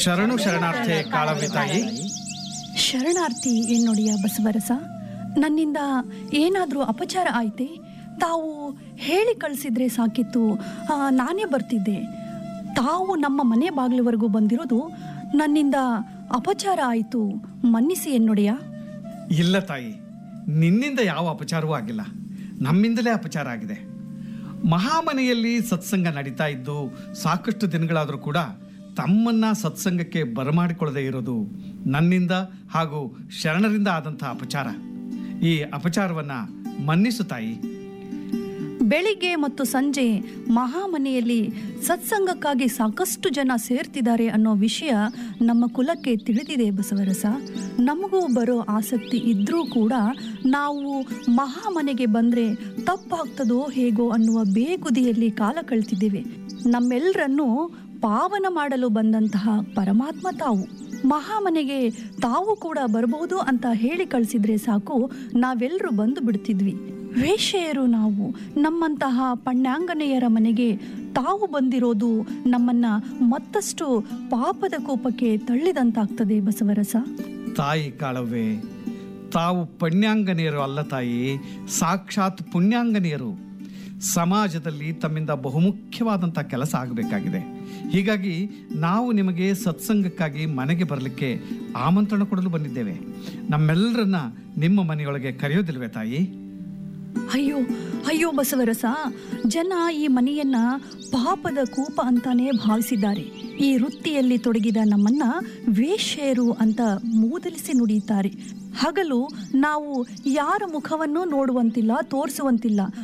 ಶರಣು ಶರಣಾರ್ಥಿ ಕಾಳವಿ ತಾಯಿ ಶರಣಾರ್ಥಿ ಎನ್ನೊಡೆಯ ಬಸವರಸ ನನ್ನಿಂದ ಏನಾದರೂ ಅಪಚಾರ ಆಯ್ತೆ ತಾವು ಹೇಳಿ ಕಳಿಸಿದ್ರೆ ಸಾಕಿತ್ತು ಆ, ನಾನೇ ಬರ್ತಿದ್ದೆ ತಾವು ನಮ್ಮ ಮನೆ ಬಾಗಿಲವರೆಗೂ ಬಂದಿರೋದು ನನ್ನಿಂದ ಅಪಚಾರ ಆಯಿತು ಮನ್ನಿಸಿ ಎನ್ನೊಡೆಯ ಇಲ್ಲ ತಾಯಿ ನಿನ್ನಿಂದ ಯಾವ ಅಪಚಾರವೂ ಆಗಿಲ್ಲ ನಮ್ಮಿಂದಲೇ ಅಪಚಾರ ಆಗಿದೆ ಮಹಾಮನೆಯಲ್ಲಿ ಸತ್ಸಂಗ ನಡೀತಾ ಇದ್ದು ಸಾಕಷ್ಟು ದಿನಗಳಾದರೂ ಕೂಡ ತಮ್ಮನ್ನ ಸತ್ಸಂಗಕ್ಕೆ ಬರಮಾಡಿಕೊಳ್ಳದೆ ಇರೋದು ನನ್ನಿಂದ ಹಾಗೂ ಶರಣರಿಂದ ಆದಂಥ ಅಪಚಾರ ಈ ಅಪಚಾರವನ್ನ ಮನ್ನಿಸು ತಾಯಿ ಬೆಳಿಗ್ಗೆ ಮತ್ತು ಸಂಜೆ ಮಹಾಮನೆಯಲ್ಲಿ ಸತ್ಸಂಗಕ್ಕಾಗಿ ಸಾಕಷ್ಟು ಜನ ಸೇರ್ತಿದ್ದಾರೆ ಅನ್ನೋ ವಿಷಯ ನಮ್ಮ ಕುಲಕ್ಕೆ ತಿಳಿದಿದೆ ಬಸವರಸ ನಮಗೂ ಬರೋ ಆಸಕ್ತಿ ಇದ್ರೂ ಕೂಡ ನಾವು ಮಹಾಮನೆಗೆ ಬಂದರೆ ತಪ್ಪಾಗ್ತದೋ ಹೇಗೋ ಅನ್ನುವ ಬೇಗುದಿಯಲ್ಲಿ ಕಾಲ ಕಳ್ತಿದ್ದೇವೆ ನಮ್ಮೆಲ್ಲರನ್ನೂ ಪಾವನ ಮಾಡಲು ಬಂದಂತಹ ಪರಮಾತ್ಮ ತಾವು ಮಹಾಮನೆಗೆ ತಾವು ಕೂಡ ಬರಬಹುದು ಅಂತ ಹೇಳಿ ಕಳಿಸಿದ್ರೆ ಸಾಕು ನಾವೆಲ್ಲರೂ ಬಂದು ಬಿಡ್ತಿದ್ವಿ ವೇಶ್ಯೆಯರು ನಾವು ನಮ್ಮಂತಹ ಪಣ್ಯಾಂಗನೆಯರ ಮನೆಗೆ ತಾವು ಬಂದಿರೋದು ನಮ್ಮನ್ನ ಮತ್ತಷ್ಟು ಪಾಪದ ಕೋಪಕ್ಕೆ ತಳ್ಳಿದಂತಾಗ್ತದೆ ಬಸವರಸ ತಾಯಿ ಕಾಳವ್ವೆ ತಾವು ಪುಣ್ಯಾಂಗನೆಯರು ಅಲ್ಲ ತಾಯಿ ಸಾಕ್ಷಾತ್ ಪುಣ್ಯಾಂಗನೆಯರು ಸಮಾಜದಲ್ಲಿ ತಮ್ಮಿಂದ ಬಹುಮುಖ್ಯವಾದಂಥ ಕೆಲಸ ಆಗಬೇಕಾಗಿದೆ ಹೀಗಾಗಿ ನಾವು ನಿಮಗೆ ಸತ್ಸಂಗಕ್ಕಾಗಿ ಮನೆಗೆ ಬರಲಿಕ್ಕೆ ಆಮಂತ್ರಣ ಕೊಡಲು ಬಂದಿದ್ದೇವೆ ನಮ್ಮೆಲ್ಲರನ್ನ ನಿಮ್ಮ ಮನೆಯೊಳಗೆ ಕರೆಯೋದಿಲ್ವೇ ತಾಯಿ ಅಯ್ಯೋ ಅಯ್ಯೋ ಬಸವರಸ ಜನ ಈ ಮನೆಯನ್ನ ಪಾಪದ ಕೂಪ ಅಂತಾನೆ ಭಾವಿಸಿದ್ದಾರೆ ಈ ವೃತ್ತಿಯಲ್ಲಿ ತೊಡಗಿದ ನಮ್ಮನ್ನ ವೇಶ್ಯೆಯರು ಅಂತ ಮೂದಲಿಸಿ ನುಡಿಯುತ್ತಾರೆ ಹಗಲು ನಾವು ಯಾರ ಮುಖವನ್ನೂ ನೋಡುವಂತಿಲ್ಲ ತೋರಿಸುವಂತಿಲ್ಲ